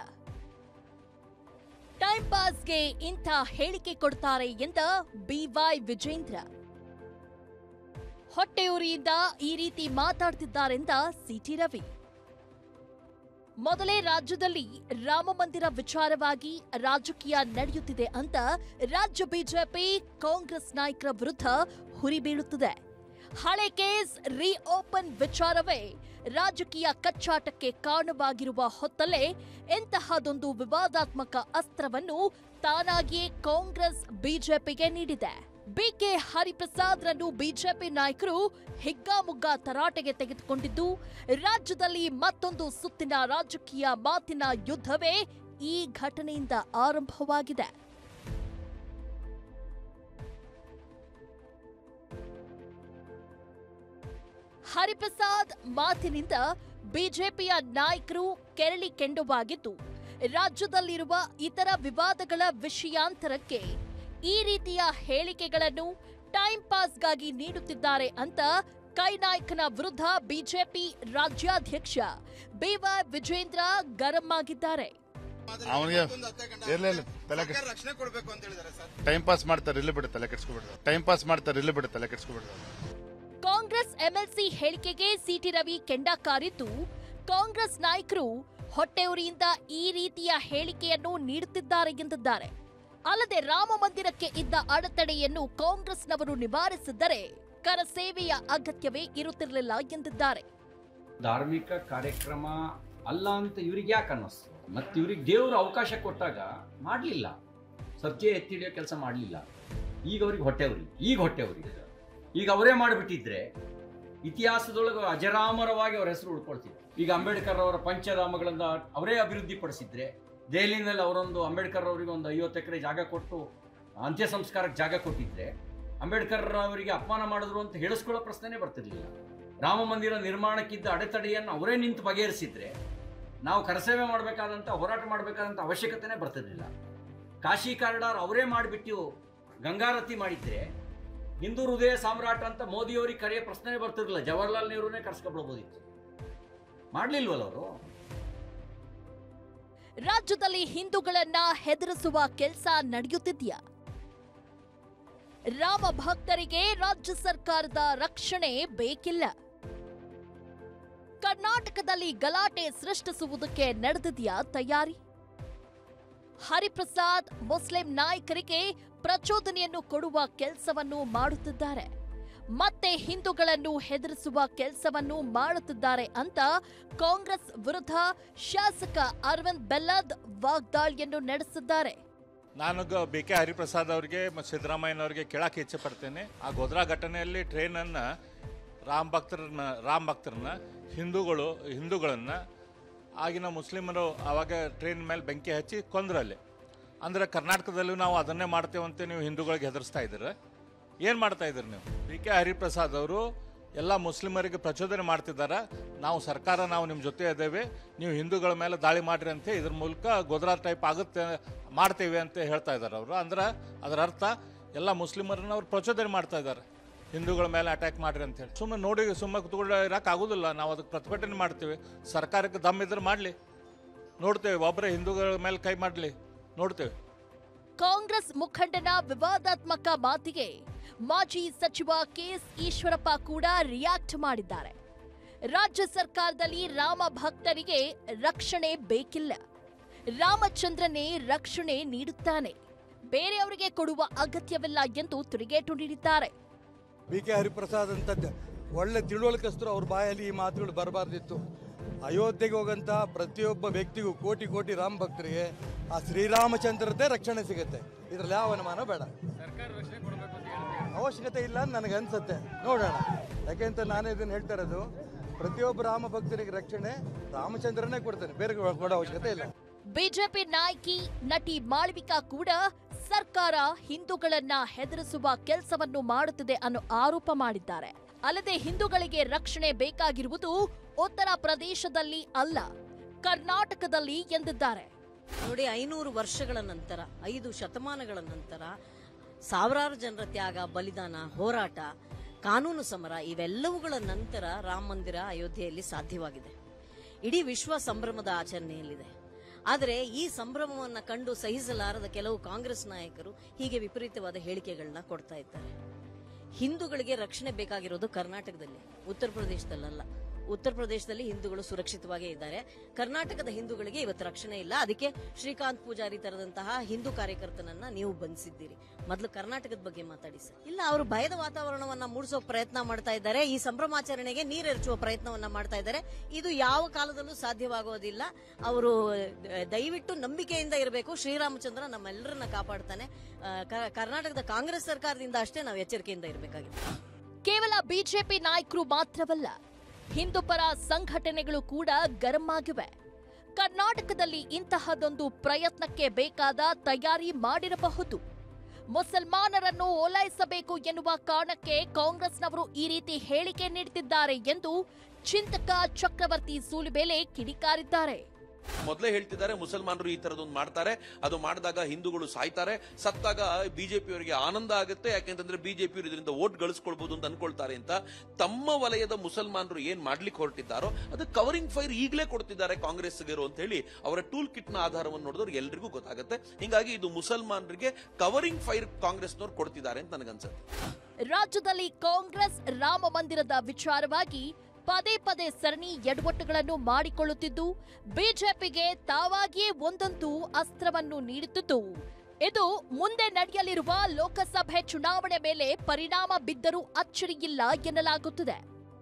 ಟೈಮ್ ಪಾಸ್ಗೆ ಇಂಥ ಹೇಳಿಕೆ ಕೊಡ್ತಾರೆ ಎಂದ ಬಿವೈ ವಿಜೇಂದ್ರ ಹೊಟ್ಟೆಯುರಿಯಿಂದ ಈ ರೀತಿ ಮಾತಾಡ್ತಿದ್ದಾರೆಂದ ಸಿಟಿ ರವಿ ಮೊದಲೇ ರಾಜ್ಯದಲ್ಲಿ ರಾಮ ಮಂದಿರ ವಿಚಾರವಾಗಿ ರಾಜಕೀಯ ನಡೆಯುತ್ತಿದೆ ಅಂತ ರಾಜ್ಯ ಬಿಜೆಪಿ ಕಾಂಗ್ರೆಸ್ ನಾಯಕರ ವಿರುದ್ಧ ಹುರಿಬೀಳುತ್ತಿದೆ ಹಳೆ ಕೇಸ್ ರೀಓಪನ್ ವಿಚಾರವೇ ರಾಜಕೀಯ ಕಚ್ಚಾಟಕ್ಕೆ ಕಾರಣವಾಗಿರುವ ಹೊತ್ತಲ್ಲೇ ಎಂತಹದೊಂದು ವಿವಾದಾತ್ಮಕ ಅಸ್ತ್ರವನ್ನು ತಾನಾಗಿಯೇ ಕಾಂಗ್ರೆಸ್ ಬಿಜೆಪಿಗೆ ನೀಡಿದೆ ಬಿಕೆ ಹರಿಪ್ರಸಾದ್ರನ್ನು ಬಿಜೆಪಿ ನಾಯಕರು ಹಿಗ್ಗಾಮುಗ್ಗಾ ತರಾಟೆಗೆ ತೆಗೆದುಕೊಂಡಿದ್ದು ರಾಜ್ಯದಲ್ಲಿ ಮತ್ತೊಂದು ಸುತ್ತಿನ ರಾಜಕೀಯ ಮಾತಿನ ಯುದ್ಧವೇ ಈ ಘಟನೆಯಿಂದ ಆರಂಭವಾಗಿದೆ ಹರಿಪ್ರಸಾದ್ ಮಾತಿನಿಂದ ಬಿಜೆಪಿಯ ನಾಯಕರು ಕೆರಳಿ ಕೆಂಡುವಾಗಿದ್ದು ರಾಜ್ಯದಲ್ಲಿರುವ ಇತರ ವಿವಾದಗಳ ವಿಷಯಾಂತರಕ್ಕೆ ಈ ರೀತಿಯ ಹೇಳಿಕೆಗಳನ್ನು ಟೈಮ್ ಪಾಸ್ಗಾಗಿ ನೀಡುತ್ತಿದ್ದಾರೆ ಅಂತ ಕೈ ನಾಯಕನ ವಿರುದ್ಧ ಬಿಜೆಪಿ ರಾಜ್ಯಾಧ್ಯಕ್ಷ ಬಿವೈ ವಿಜೇಂದ್ರ ಗರಂ ಆಗಿದ್ದಾರೆ ಅವನಿಗೆ ಇರ್ಲಿಲ್ಲ ತಲೆ ಕೆಡ್ಸ್- ರಕ್ಷಣೆ ಕೊಡ್ಬೇಕು ಅಂತ ಹೇಳಿದಾರೆ ಸರ್ ಟೈಮ್ ಪಾಸ್ ಮಾಡ್ತಾರೆ ಇಲ್ಲಿ ಬಿಡು ತಲೆ ಕೆಡ್ಸ್ಕೊಬಿಡ್ತಾರೆ ಟೈಮ್ ಪಾಸ್ ಮಾಡ್ತಾರೆ ಇಲ್ಲಿ ಬಿಡು ತಲೆ ಕೆಡ್ಸ್ಕೊಬಿಡ್ತಾರೆ ಕಾಂಗ್ರೆಸ್ ಎಂಎಲ್ಸಿ ಹೇಳಿಕೆಗೆ ಸಿಟಿ ರವಿ ಕೆಂಡ ಕಾರಿದ್ದು ಕಾಂಗ್ರೆಸ್ ನಾಯಕರು ಹೊಟ್ಟೆಯುರಿಯಿಂದ ಈ ರೀತಿಯ ಹೇಳಿಕೆಯನ್ನು ನೀಡುತ್ತಿದ್ದಾರೆ ಎಂದಿದ್ದಾರೆ ಅಲ್ಲದೆ ರಾಮ ಮಂದಿರಕ್ಕೆ ಇದ್ದ ಅಡೆತಡೆಯನ್ನು ಕಾಂಗ್ರೆಸ್ನವರು ನಿವಾರಿಸಿದ್ದರೆ ಕರಸೇವೆಯ ಅಗತ್ಯವೇ ಇರುತ್ತಿರಲಿಲ್ಲ ಎಂದಿದ್ದಾರೆ ಧಾರ್ಮಿಕ ಕಾರ್ಯಕ್ರಮ ಅಲ್ಲ ಅಂತ ಇವ್ರಿಗೆ ಯಾಕೆ ಅನ್ನಿಸ್ತು ಮತ್ತೆ ಇವ್ರಿಗೆ ದೇವರು ಅವಕಾಶ ಕೊಟ್ಟಾಗ ಮಾಡಲಿಲ್ಲ ಸತ್ಯ ಎತ್ತಿ ಹಿಡಿಯೋ ಕೆಲಸ ಮಾಡಲಿಲ್ಲ ಈಗ ಅವ್ರಿಗೆ ಹೊಟ್ಟೆವ್ರಿ ಈಗ ಹೊಟ್ಟೆವ್ರಿ ಈಗ ಅವರೇ ಮಾಡಿಬಿಟ್ಟಿದ್ರೆ ಇತಿಹಾಸದೊಳಗೆ ಅಜರಾಮರವಾಗಿ ಅವ್ರ ಹೆಸರು ಉಳ್ಕೊಳ್ತಿದ್ರು ಈಗ ಅಂಬೇಡ್ಕರ್ ಅವರ ಪಂಚಧಾಮಗಳಿಂದ ಅವರೇ ಅಭಿವೃದ್ಧಿ ಪಡಿಸಿದ್ರೆ ದೆಹಲಿನಲ್ಲಿ ಅವರೊಂದು ಅಂಬೇಡ್ಕರ್ ಅವರಿಗೆ ಒಂದು ಐವತ್ತು ಎಕರೆ ಜಾಗ ಕೊಟ್ಟು ಅಂತ್ಯ ಸಂಸ್ಕಾರಕ್ಕೆ ಜಾಗ ಕೊಟ್ಟಿದ್ರೆ ಅಂಬೇಡ್ಕರ್ ಅವರಿಗೆ ಅಪಮಾನ ಮಾಡಿದ್ರು ಅಂತ ಹೇಳಿಸ್ಕೊಳ್ಳೋ ಪ್ರಶ್ನೆನೇ ಬರ್ತಿರ್ಲಿಲ್ಲ ರಾಮ ಮಂದಿರ ನಿರ್ಮಾಣಕ್ಕಿದ್ದ ಅಡೆತಡೆಯನ್ನು ಅವರೇ ನಿಂತು ಬಗೆಹರಿಸಿದ್ರೆ ನಾವು ಕರಸೇವೆ ಮಾಡಬೇಕಾದಂಥ ಹೋರಾಟ ಮಾಡಬೇಕಾದಂಥ ಅವಶ್ಯಕತೆನೇ ಬರ್ತಿರ್ಲಿಲ್ಲ ಕಾಶಿ ಕಾರಿಡಾರ್ ಅವರೇ ಮಾಡಿಬಿಟ್ಟು ಗಂಗಾರತಿ ಮಾಡಿದ್ರೆ ಹಿಂದೂ ಹೃದಯ ಸಾಮ್ರಾಟ ಅಂತ ಮೋದಿಯವರಿಗೆ ಕರೆಯೋ ಪ್ರಶ್ನೆ ಬರ್ತಿರ್ಲಿಲ್ಲ ಜವಾಹರ್ಲಾಲ್ ನೆಹರೂನೇ ಕರ್ಸ್ಕೊಬಿಡ್ಬೋದಿತ್ತು ಮಾಡ್ಲಿಲ್ವಲ್ಲ ಅವರು ರಾಜ್ಯದಲ್ಲಿ ಹಿಂದೂಗಳನ್ನ ಹೆದರಿಸುವ ಕೆಲಸ ನಡೆಯುತ್ತಿದೆಯಾ ರಾಮ ಭಕ್ತರಿಗೆ ರಾಜ್ಯ ಸರ್ಕಾರದ ರಕ್ಷಣೆ ಬೇಕಿಲ್ಲ ಕರ್ನಾಟಕದಲ್ಲಿ ಗಲಾಟೆ ಸೃಷ್ಟಿಸುವುದಕ್ಕೆ ನಡೆದಿದೆಯಾ ತಯಾರಿ ಹರಿಪ್ರಸಾದ್ ಮುಸ್ಲಿಂ ನಾಯಕರಿಗೆ ಪ್ರಚೋದನೆಯನ್ನು ಕೊಡುವ ಕೆಲಸವನ್ನು ಮಾಡುತ್ತಿದ್ದಾರೆ ಮತ್ತೆ ಹಿಂದೂಗಳನ್ನು ಹೆದರಿಸುವ ಕೆಲಸವನ್ನು ಮಾಡುತ್ತಿದ್ದಾರೆ ಅಂತ ಕಾಂಗ್ರೆಸ್ ವಿರುದ್ಧ ಶಾಸಕ ಅರವಿಂದ್ ಬೆಲ್ಲದ್ ವಾಗ್ದಾಳಿಯನ್ನು ನಡೆಸಿದ್ದಾರೆ ನಾನು ಗ- ಬಿ ಕೆ ಹರಿಪ್ರಸಾದ್ ಅವರಿಗೆ ಮತ್ತು ಸಿದ್ದರಾಮಯ್ಯನವರಿಗೆ ಕೇಳಕ್ಕೆ ಇಚ್ಛೆ ಪಡ್ತೇನೆ ಆ ಗೋದ್ರಾ ಘಟನೆಯಲ್ಲಿ ಟ್ರೈನನ್ನು ರಾಮ್ ಭಕ್ತರನ್ನ ರಾಮ್ ಭಕ್ತರನ್ನ ಹಿಂದೂಗಳು ಹಿಂದೂಗಳನ್ನು ಆಗಿನ ಮುಸ್ಲಿಮರು ಆವಾಗ ಟ್ರೈನ್ ಮೇಲೆ ಬೆಂಕಿ ಹಚ್ಚಿ ಕೊಂದ್ರಲ್ಲಿ ಅಂದರೆ ಕರ್ನಾಟಕದಲ್ಲೂ ನಾವು ಅದನ್ನೇ ಮಾಡ್ತೇವಂತೆ ನೀವು ಹಿಂದೂಗಳಿಗೆ ಹೆದರ್ಸ್ತಾ ಇದ್ದೀರ ಏನು ಮಾಡ್ತಾ ಇದ್ದೀರಿ ನೀವು ಬಿ ಕೆ ಹರಿಪ್ರಸಾದ್ ಅವರು ಎಲ್ಲ ಮುಸ್ಲಿಮರಿಗೆ ಪ್ರಚೋದನೆ ಮಾಡ್ತಿದ್ದಾರೆ ನಾವು ಸರ್ಕಾರ ನಾವು ನಿಮ್ಮ ಜೊತೆ ಇದ್ದೇವೆ ನೀವು ಹಿಂದೂಗಳ ಮೇಲೆ ದಾಳಿ ಮಾಡ್ರಿ ಅಂತ ಇದ್ರ ಮೂಲಕ ಗೋದ್ರಾ ಟೈಪ್ ಆಗುತ್ತೆ ಮಾಡ್ತೇವೆ ಅಂತ ಹೇಳ್ತಾ ಇದ್ದಾರೆ ಅವರು ಅಂದ್ರೆ ಅದರ ಅರ್ಥ ಎಲ್ಲ ಮುಸ್ಲಿಮರನ್ನ ಅವ್ರು ಪ್ರಚೋದನೆ ಮಾಡ್ತಾ ಇದ್ದಾರೆ ಹಿಂದೂಗಳ ಮೇಲೆ ಅಟ್ಯಾಕ್ ಮಾಡ್ರಿ ಅಂತ ಹೇಳಿ ಸುಮ್ಮನೆ ನೋಡಿ ಸುಮ್ಮನೆ ಕುತ್ಕೊಂಡು ಇರಕ್ಕೆ ಆಗೋದಿಲ್ಲ ನಾವು ಅದಕ್ಕೆ ಪ್ರತಿಭಟನೆ ಮಾಡ್ತೀವಿ ಸರ್ಕಾರಕ್ಕೆ ದಮ್ ಇದ್ರೆ ಮಾಡಲಿ ನೋಡ್ತೇವೆ ಒಬ್ಬರೇ ಹಿಂದೂಗಳ ಮೇಲೆ ಕೈ ಮಾಡಲಿ ನೋಡ್ತೇವೆ ಕಾಂಗ್ರೆಸ್ ಮುಖಂಡನ ವಿವಾದಾತ್ಮಕ ಮಾತಿಗೆ ಮಾಜಿ ಸಚಿವ ಕೆಎಸ್ ಈಶ್ವರಪ್ಪ ಕೂಡ ರಿಯಾಕ್ಟ್ ಮಾಡಿದ್ದಾರೆ ರಾಜ್ಯ ಸರ್ಕಾರದಲ್ಲಿ ರಾಮ ಭಕ್ತರಿಗೆ ರಕ್ಷಣೆ ಬೇಕಿಲ್ಲ ರಾಮಚಂದ್ರನೇ ರಕ್ಷಣೆ ನೀಡುತ್ತಾನೆ ಬೇರೆಯವರಿಗೆ ಕೊಡುವ ಅಗತ್ಯವಿಲ್ಲ ಎಂದು ತಿರುಗೇಟು ನೀಡಿದ್ದಾರೆ ಬಿ ಕೆ ಹರಿಪ್ರಸಾದ್ ಅಂತ ಒಳ್ಳೆ ತಿಳುವಳಿಕಸ್ತರು ಅವ್ರ ಬಾಯಲ್ಲಿ ಈ ಮಾತುಗಳು ಬರಬಾರ್ದಿತ್ತು ಅಯೋಧ್ಯೆಗೆ ಹೋಗಂತ ಪ್ರತಿಯೊಬ್ಬ ವ್ಯಕ್ತಿಗೂ ಕೋಟಿ ಕೋಟಿ ರಾಮ ಭಕ್ತರಿಗೆ ಆ ಶ್ರೀರಾಮಚಂದ್ರದ್ದೇ ರಕ್ಷಣೆ ಸಿಗುತ್ತೆ ಇದ್ರಲ್ಲಿ ಯಾವ ಅನುಮಾನ ಬೇಡ ಅವಶ್ಯಕತೆ ಇಲ್ಲ ಅಂತ ನನಗೆ ಅನ್ಸುತ್ತೆ ನೋಡೋಣ ಯಾಕೆಂತ ನಾನು ಇದನ್ನು ಹೇಳ್ತಾ ಇರೋದು ಪ್ರತಿಯೊಬ್ಬ ರಾಮ ಭಕ್ತರಿಗೆ ರಕ್ಷಣೆ ರಾಮಚಂದ್ರನೇ ಕೊಡ್ತಾನೆ ಬೇರೆ ಕೊಡೋ ಅವಶ್ಯಕತೆ ಇಲ್ಲ ಬಿಜೆಪಿ ನಾಯಕಿ ನಟಿ ಮಾಳವಿಕಾ ಕೂಡ ಸರ್ಕಾರ ಹಿಂದೂಗಳನ್ನ ಹೆದರಿಸುವ ಕೆಲಸವನ್ನು ಮಾಡುತ್ತಿದೆ ಅನ್ನೋ ಆರೋಪ ಮಾಡಿದ್ದಾರೆ ಅಲ್ಲದೆ ಹಿಂದೂಗಳಿಗೆ ರಕ್ಷಣೆ ಬೇಕಾಗಿರುವುದು ಉತ್ತರ ಪ್ರದೇಶದಲ್ಲಿ ಅಲ್ಲ ಕರ್ನಾಟಕದಲ್ಲಿ ಎಂದಿದ್ದಾರೆ ನೋಡಿ ಐನೂರು ವರ್ಷಗಳ ನಂತರ ಐದು ಶತಮಾನಗಳ ನಂತರ ಸಾವಿರಾರು ಜನರ ತ್ಯಾಗ ಬಲಿದಾನ ಹೋರಾಟ ಕಾನೂನು ಸಮರ ಇವೆಲ್ಲವುಗಳ ನಂತರ ರಾಮ ಮಂದಿರ ಅಯೋಧ್ಯೆಯಲ್ಲಿ ಸಾಧ್ಯವಾಗಿದೆ ಇಡೀ ವಿಶ್ವ ಸಂಭ್ರಮದ ಆಚರಣೆಯಲ್ಲಿದೆ ಆದರೆ ಈ ಸಂಭ್ರಮವನ್ನ ಕಂಡು ಸಹಿಸಲಾರದ ಕೆಲವು ಕಾಂಗ್ರೆಸ್ ನಾಯಕರು ಹೀಗೆ ವಿಪರೀತವಾದ ಹೇಳಿಕೆಗಳನ್ನ ಕೊಡ್ತಾ ಇದ್ದಾರೆ ಹಿಂದೂಗಳಿಗೆ ರಕ್ಷಣೆ ಬೇಕಾಗಿರೋದು ಕರ್ನಾಟಕದಲ್ಲಿ ಉತ್ತರ ಪ್ರದೇಶದಲ್ಲಲ್ಲ ಉತ್ತರ ಪ್ರದೇಶದಲ್ಲಿ ಹಿಂದೂಗಳು ಸುರಕ್ಷಿತವಾಗೇ ಇದ್ದಾರೆ ಕರ್ನಾಟಕದ ಹಿಂದೂಗಳಿಗೆ ಇವತ್ತು ರಕ್ಷಣೆ ಇಲ್ಲ ಅದಕ್ಕೆ ಶ್ರೀಕಾಂತ್ ಪೂಜಾರಿ ತರದಂತಹ ಹಿಂದೂ ಕಾರ್ಯಕರ್ತನನ್ನ ನೀವು ಬಂಧಿಸಿದ್ದೀರಿ ಮೊದಲು ಕರ್ನಾಟಕದ ಬಗ್ಗೆ ಮಾತಾಡಿ ಸರ್ ಇಲ್ಲ ಅವರು ಭಯದ ವಾತಾವರಣವನ್ನ ಮೂಡಿಸೋ ಪ್ರಯತ್ನ ಮಾಡ್ತಾ ಇದ್ದಾರೆ ಈ ಸಂಭ್ರಮಾಚರಣೆಗೆ ನೀರೆರಚುವ ಪ್ರಯತ್ನವನ್ನ ಮಾಡ್ತಾ ಇದ್ದಾರೆ ಇದು ಯಾವ ಕಾಲದಲ್ಲೂ ಸಾಧ್ಯವಾಗೋದಿಲ್ಲ ಅವರು ದ- ದಯವಿಟ್ಟು ನಂಬಿಕೆಯಿಂದ ಇರಬೇಕು ಶ್ರೀರಾಮಚಂದ್ರ ನಮ್ಮೆಲ್ಲರನ್ನ ಕಾಪಾಡ್ತಾನೆ ಆ, ಕ- ಕರ್ನಾಟಕದ ಕಾಂಗ್ರೆಸ್ ಸರ್ಕಾರದಿಂದ ಅಷ್ಟೇ ನಾವು ಎಚ್ಚರಿಕೆಯಿಂದ ಇರಬೇಕಾಗಿದೆ ಕೇವಲ ಬಿಜೆಪಿ ನಾಯಕರು ಮಾತ್ರವಲ್ಲ ಹಿಂದೂಪರ ಸಂಘಟನೆಗಳು ಕೂಡ ಗರಂ ಆಗಿವೆ ಕರ್ನಾಟಕದಲ್ಲಿ ಇಂತಹದೊಂದು ಪ್ರಯತ್ನಕ್ಕೆ ಬೇಕಾದ ತಯಾರಿ ಮಾಡಿರಬಹುದು ಮುಸಲ್ಮಾನರನ್ನು ಓಲೈಸಬೇಕು ಎನ್ನುವ ಕಾರಣಕ್ಕೆ ಕಾಂಗ್ರೆಸ್ನವರು ಈ ರೀತಿ ಹೇಳಿಕೆ ನೀಡುತ್ತಿದ್ದಾರೆ ಎಂದು ಚಿಂತಕ ಚಕ್ರವರ್ತಿ ಸೂಲಿಬೇಲೆ ಕಿಡಿಕಾರಿದ್ದಾರೆ ಮೊದಲೇ ಹೇಳ್ತಿದ್ದಾರೆ ಮುಸಲ್ಮಾನರು ಈ ತರದೊಂದು ಮಾಡ್ತಾರೆ ಅದು ಮಾಡಿದಾಗ ಹಿಂದೂಗಳು ಸಾಯ್ತಾರೆ ಸತ್ತಾಗ ಬಿಜೆಪಿಯವರಿಗೆ ಆನಂದ ಆಗುತ್ತೆ ಯಾಕೆಂತಂದ್ರೆ ಬಿಜೆಪಿಯವರು ಇದರಿಂದ ವೋಟ್ ಗಳಿಸ್ಕೊಳ್ಬಹುದು ಅಂತ ಅನ್ಕೊಳ್ತಾರೆ ಅಂತ ತಮ್ಮ ವಲಯದ ಮುಸಲ್ಮಾನರು ಏನ್ ಮಾಡ್ಲಿಕ್ಕೆ ಹೊರಟಿದ್ದಾರೋ ಅದು ಕವರಿಂಗ್ ಫೈರ್ ಈಗಲೇ ಕೊಡ್ತಿದ್ದಾರೆ ಕಾಂಗ್ರೆಸ್ಗಿರು ಅಂತ ಹೇಳಿ ಅವರ ಟೂಲ್ ಕಿಟ್ ನ ಆಧಾರವನ್ನು ನೋಡಿದವ್ರು ಎಲ್ರಿಗೂ ಗೊತ್ತಾಗುತ್ತೆ ಹಿಂಗಾಗಿ ಇದು ಮುಸಲ್ಮಾನರಿಗೆ ಕವರಿಂಗ್ ಫೈರ್ ಕಾಂಗ್ರೆಸ್ನವ್ರು ಕೊಡ್ತಿದ್ದಾರೆ ಅಂತ ನನಗನ್ಸುತ್ತೆ ರಾಜ್ಯದಲ್ಲಿ ಕಾಂಗ್ರೆಸ್ ರಾಮ ಮಂದಿರದ ವಿಚಾರವಾಗಿ ಪದೇ ಪದೇ ಸರಣಿ ಎಡವಟ್ಟುಗಳನ್ನು ಮಾಡಿಕೊಳ್ಳುತ್ತಿದ್ದು ಬಿಜೆಪಿಗೆ ತಾವಾಗಿಯೇ ಒಂದೊಂದು ಅಸ್ತ್ರವನ್ನು ನೀಡುತ್ತಿದ್ದು ಇದು ಮುಂದೆ ನಡೆಯಲಿರುವ ಲೋಕಸಭೆ ಚುನಾವಣೆ ಮೇಲೆ ಪರಿಣಾಮ ಬಿದ್ದರೂ ಅಚ್ಚರಿಯಿಲ್ಲ ಎನ್ನಲಾಗುತ್ತಿದೆ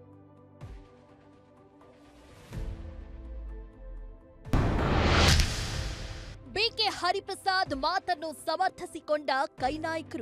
ಬಿಕೆ ಹರಿಪ್ರಸಾದ್ ಮಾತನ್ನು ಸಮರ್ಥಿಸಿಕೊಂಡ ಕೈನಾಯಕರು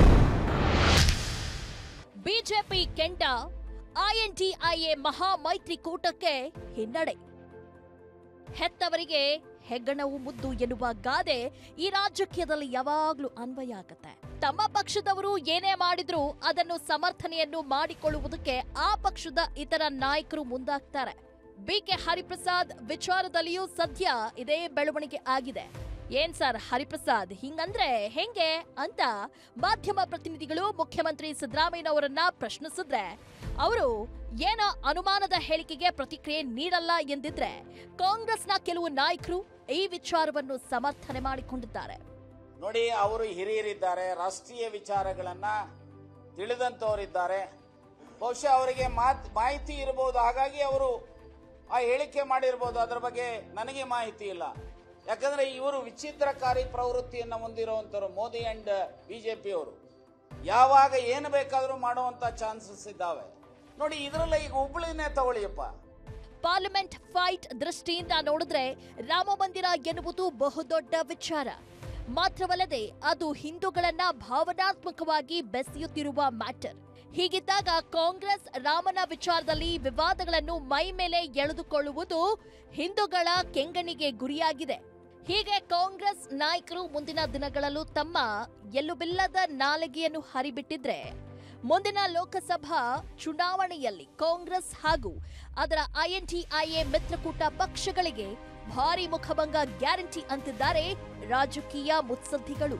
ಬಿಜೆಪಿ ಕೆಂಡ ಐಎನ್ಟಿಐಎ ಮಹಾ ಮೈತ್ರಿಕೂಟಕ್ಕೆ ಹಿನ್ನಡೆ ಹೆತ್ತವರಿಗೆ ಹೆಗ್ಗಣವು ಮುದ್ದು ಎನ್ನುವ ಗಾದೆ ಈ ರಾಜಕೀಯದಲ್ಲಿ ಯಾವಾಗ್ಲೂ ಅನ್ವಯ ಆಗತ್ತೆ ತಮ್ಮ ಪಕ್ಷದವರು ಏನೇ ಮಾಡಿದ್ರೂ ಅದನ್ನು ಸಮರ್ಥನೆಯನ್ನು ಮಾಡಿಕೊಳ್ಳುವುದಕ್ಕೆ ಆ ಪಕ್ಷದ ಇತರ ನಾಯಕರು ಮುಂದಾಗ್ತಾರೆ ಬಿಕೆ ಹರಿಪ್ರಸಾದ್ ವಿಚಾರದಲ್ಲಿಯೂ ಸದ್ಯ ಇದೇ ಬೆಳವಣಿಗೆ ಆಗಿದೆ ಏನ್ ಸರ್ ಹರಿಪ್ರಸಾದ್ ಹಿಂಗಂದ್ರೆ ಹೆಂಗೆ ಅಂತ ಮಾಧ್ಯಮ ಪ್ರತಿನಿಧಿಗಳು ಮುಖ್ಯಮಂತ್ರಿ ಸಿದ್ದರಾಮಯ್ಯನವರನ್ನ ಪ್ರಶ್ನಿಸಿದ್ರೆ ಅವರು ಏನೋ ಅನುಮಾನದ ಹೇಳಿಕೆಗೆ ಪ್ರತಿಕ್ರಿಯೆ ನೀಡಲ್ಲ ಎಂದಿದ್ರೆ ಕಾಂಗ್ರೆಸ್ನ ಕೆಲವು ನಾಯಕರು ಈ ವಿಚಾರವನ್ನು ಸಮರ್ಥನೆ ಮಾಡಿಕೊಂಡಿದ್ದಾರೆ ನೋಡಿ ಅವರು ಹಿರಿಯರಿದ್ದಾರೆ ರಾಷ್ಟ್ರೀಯ ವಿಚಾರಗಳನ್ನ ತಿಳಿದಂತವರಿದ್ದಾರೆ ಬಹುಶಃ ಅವರಿಗೆ ಮಾತ್ ಮಾಹಿತಿ ಇರಬಹುದು ಹಾಗಾಗಿ ಅವರು ಆ ಹೇಳಿಕೆ ಮಾಡಿರ್ಬೋದು ಅದರ ಬಗ್ಗೆ ನನಗೆ ಮಾಹಿತಿ ಇಲ್ಲ ಯಾಕಂದ್ರೆ ಇವರು ವಿಚಿತ್ರಕಾರಿ ಪ್ರವೃತ್ತಿಯನ್ನ ಹೊಂದಿರುವಂತರು ಮೋದಿ ಅಂಡ್ ಬಿಜೆಪಿ ಅವರು ಯಾವಾಗ ಏನು ಬೇಕಾದರೂ ಮಾಡುವಂತ ಚಾನ್ಸಸ್ ಇದ್ದಾವೆ ನೋಡಿ ಇದರಲ್ಲಿ ಈಗ ಹುಬ್ಳಿನೇ ತಗೊಳ್ಳಿಯಪ್ಪ ಪಾರ್ಲಿಮೆಂಟ್ ಫೈಟ್ ದೃಷ್ಟಿಯಿಂದ ನೋಡಿದ್ರೆ ರಾಮ ಮಂದಿರ ಎನ್ನುವುದು ಬಹುದೊಡ್ಡ ವಿಚಾರ ಮಾತ್ರವಲ್ಲದೆ ಅದು ಹಿಂದೂಗಳನ್ನ ಭಾವನಾತ್ಮಕವಾಗಿ ಬೆಸೆಯುತ್ತಿರುವ ಮ್ಯಾಟರ್ ಹೀಗಿದ್ದಾಗ ಕಾಂಗ್ರೆಸ್ ರಾಮನ ವಿಚಾರದಲ್ಲಿ ವಿವಾದಗಳನ್ನು ಮೈ ಮೇಲೆ ಎಳೆದುಕೊಳ್ಳುವುದು ಹಿಂದೂಗಳ ಕೆಂಗಣಿಗೆ ಗುರಿಯಾಗಿದೆ ಹೀಗೆ ಕಾಂಗ್ರೆಸ್ ನಾಯಕರು ಮುಂದಿನ ದಿನಗಳಲ್ಲೂ ತಮ್ಮ ಎಲ್ಲುಬಿಲ್ಲದ ನಾಲಿಗೆಯನ್ನು ಹರಿಬಿಟ್ಟಿದ್ರೆ ಮುಂದಿನ ಲೋಕಸಭಾ ಚುನಾವಣೆಯಲ್ಲಿ ಕಾಂಗ್ರೆಸ್ ಹಾಗೂ ಅದರ ಐಎನ್ಟಿಐಎ ಮಿತ್ರಕೂಟ ಪಕ್ಷಗಳಿಗೆ ಭಾರಿ ಮುಖಭಂಗ ಗ್ಯಾರಂಟಿ ಅಂತಿದ್ದಾರೆ ರಾಜಕೀಯ ಮುತ್ಸದ್ದಿಗಳು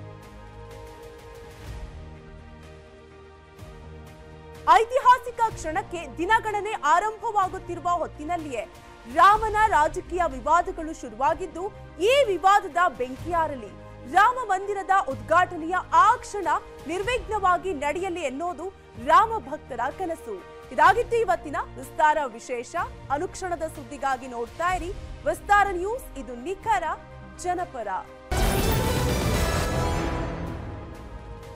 ಐತಿಹಾಸಿಕ ಕ್ಷಣಕ್ಕೆ ದಿನಗಣನೆ ಆರಂಭವಾಗುತ್ತಿರುವ ಹೊತ್ತಿನಲ್ಲಿಯೇ ರಾಮನ ರಾಜಕೀಯ ವಿವಾದಗಳು ಶುರುವಾಗಿದ್ದು ಈ ವಿವಾದದ ಬೆಂಕಿಯಾರಲಿ ರಾಮ ಮಂದಿರದ ಉದ್ಘಾಟನೆಯ ಆ ಕ್ಷಣ ನಿರ್ವಿಘ್ನವಾಗಿ ನಡೆಯಲಿ ಎನ್ನೋದು ರಾಮ ಭಕ್ತರ ಕನಸು ಇದಾಗಿತ್ತು ಇವತ್ತಿನ ವಿಸ್ತಾರ ವಿಶೇಷ ಅನುಕ್ಷಣದ ಸುದ್ದಿಗಾಗಿ ನೋಡ್ತಾ ಇರಿ ವಿಸ್ತಾರ ನ್ಯೂಸ್ ಇದು ನಿಖರ ಜನಪರ